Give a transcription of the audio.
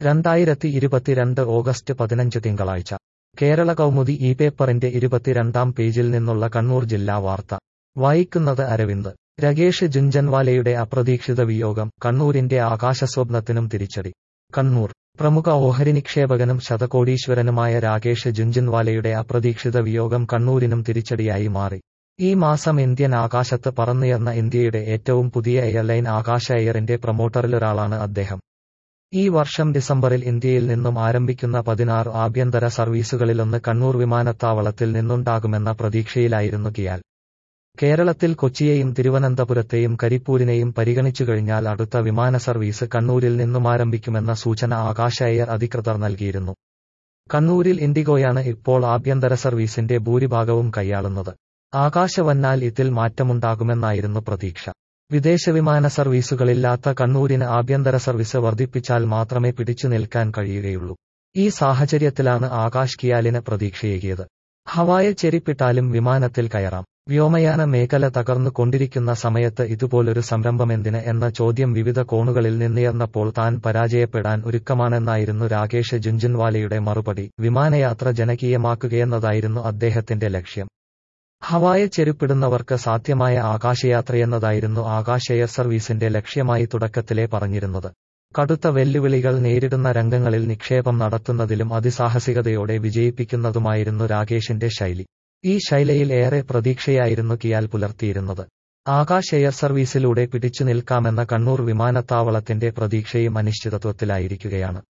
രണ്ടായിരത്തി ഇരുപത്തിരണ്ട് ഓഗസ്റ്റ് പതിനഞ്ച് തിങ്കളാഴ്ച കേരള കൗമുദി ഈ പേപ്പറിന്റെ ഇരുപത്തിരണ്ടാം പേജിൽ നിന്നുള്ള കണ്ണൂർ ജില്ലാ വാർത്ത വായിക്കുന്നത് അരവിന്ദ് രകേഷ് ജുഞ്ചൻവാലയുടെ അപ്രതീക്ഷിത വിയോഗം കണ്ണൂരിന്റെ ആകാശസ്വപ്നത്തിനും തിരിച്ചടി കണ്ണൂർ പ്രമുഖ ഓഹരി നിക്ഷേപകനും ശതകോടീശ്വരനുമായ രാകേഷ് ജുഞ്ചൻവാലയുടെ അപ്രതീക്ഷിത വിയോഗം കണ്ണൂരിനും തിരിച്ചടിയായി മാറി ഈ മാസം ഇന്ത്യൻ ആകാശത്ത് പറന്നുയർന്ന ഇന്ത്യയുടെ ഏറ്റവും പുതിയ എയർലൈൻ ആകാശ എയറിന്റെ പ്രമോട്ടറിലൊരാളാണ് അദ്ദേഹം ഈ വർഷം ഡിസംബറിൽ ഇന്ത്യയിൽ നിന്നും ആരംഭിക്കുന്ന പതിനാറ് ആഭ്യന്തര സർവീസുകളിലൊന്ന് കണ്ണൂർ വിമാനത്താവളത്തിൽ നിന്നുണ്ടാകുമെന്ന പ്രതീക്ഷയിലായിരുന്നു കിയാൽ കേരളത്തിൽ കൊച്ചിയെയും തിരുവനന്തപുരത്തെയും കരിപ്പൂരിനെയും പരിഗണിച്ചുകഴിഞ്ഞാൽ അടുത്ത വിമാന സർവീസ് കണ്ണൂരിൽ നിന്നും ആരംഭിക്കുമെന്ന സൂചന ആകാശ എയർ അധികൃതർ നൽകിയിരുന്നു കണ്ണൂരിൽ ഇൻഡിഗോയാണ് ഇപ്പോൾ ആഭ്യന്തര സർവീസിന്റെ ഭൂരിഭാഗവും കൈയാളുന്നത് ആകാശ വന്നാൽ ഇതിൽ മാറ്റമുണ്ടാകുമെന്നായിരുന്നു പ്രതീക്ഷ വിദേശ വിമാന സർവീസുകളില്ലാത്ത കണ്ണൂരിന് ആഭ്യന്തര സർവീസ് വർദ്ധിപ്പിച്ചാൽ മാത്രമേ പിടിച്ചു നിൽക്കാൻ കഴിയുകയുള്ളൂ ഈ സാഹചര്യത്തിലാണ് ആകാശ് കിയാലിന് പ്രതീക്ഷയേകിയത് ഹവായ ചെരിപ്പിട്ടാലും വിമാനത്തിൽ കയറാം വ്യോമയാന മേഖല തകർന്നു കൊണ്ടിരിക്കുന്ന സമയത്ത് ഇതുപോലൊരു സംരംഭമെന്തിന് എന്ന ചോദ്യം വിവിധ കോണുകളിൽ നിന്നുയർന്നപ്പോൾ താൻ പരാജയപ്പെടാൻ ഒരുക്കമാണെന്നായിരുന്നു രാകേഷ് ജുഞ്ചുൻവാലയുടെ മറുപടി വിമാനയാത്ര ജനകീയമാക്കുകയെന്നതായിരുന്നു അദ്ദേഹത്തിന്റെ ലക്ഷ്യം ഹവായ ചെരുപ്പിടുന്നവർക്ക് സാധ്യമായ ആകാശയാത്രയെന്നതായിരുന്നു ആകാശ എയർ സർവീസിന്റെ ലക്ഷ്യമായി തുടക്കത്തിലെ പറഞ്ഞിരുന്നത് കടുത്ത വെല്ലുവിളികൾ നേരിടുന്ന രംഗങ്ങളിൽ നിക്ഷേപം നടത്തുന്നതിലും അതിസാഹസികതയോടെ വിജയിപ്പിക്കുന്നതുമായിരുന്നു രാകേഷിന്റെ ശൈലി ഈ ശൈലിയിൽ ഏറെ പ്രതീക്ഷയായിരുന്നു കിയാൽ പുലർത്തിയിരുന്നത് ആകാശ് എയർ സർവീസിലൂടെ പിടിച്ചു നിൽക്കാമെന്ന കണ്ണൂർ വിമാനത്താവളത്തിന്റെ പ്രതീക്ഷയും അനിശ്ചിതത്വത്തിലായിരിക്കുകയാണ്